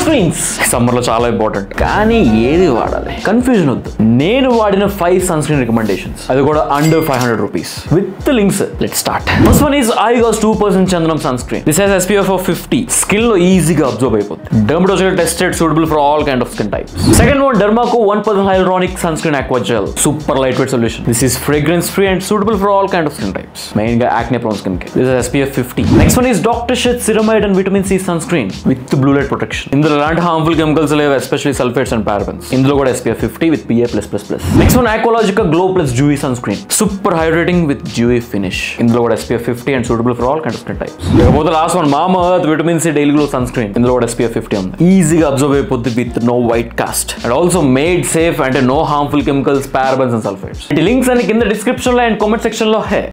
screens summer లో చాలా important కానీ ఏది వాడాలి కన్ఫ్యూజన్ వద్దు నేను వాడిన ఫైవ్ సన్ స్క్రీన్ రికమెండేషన్స్ అది కూడా under five hundred rupees with links let start first one is ఐగాస్ two percent chandanam sunscreen this has SPF of fifty skin లో ఈజీగా అబ్జర్వ్ అయిపోతుంది dermatologically tested suitable for all kind of skin types second one Dermaco one percent hyaluronic sunscreen aqua gel super lightweight solution this is fragrance free and suitable for all kind of skin types మెయిన్ గా acne prone skin కి this SPF fifty next one is doctor Sheth ceramide and vitamin C sunscreen with blue light protection ఇందులో ఎలాంటి harmful chemicals లేవు especially sulphates and parabens ఇందులో కూడా SPF fifty with PA plus plus plus next one Aqualogica glow plus dewy sunscreen super hydrating with dewy finish ఇందులో కూడా SPF fifty and suitable for all kind of skin types ఇకపోతే last one Mama vitamin C daily glow sunscreen ఇందులో కూడా SPF fifty ఉంది ఈజీగా absorb అయిపోద్ది with no white cast and also made safe అంటే no harmful chemicals parabens and sulphates links అని కింద description లో అండ్ కామెంట్ సెక్షన్ లో హే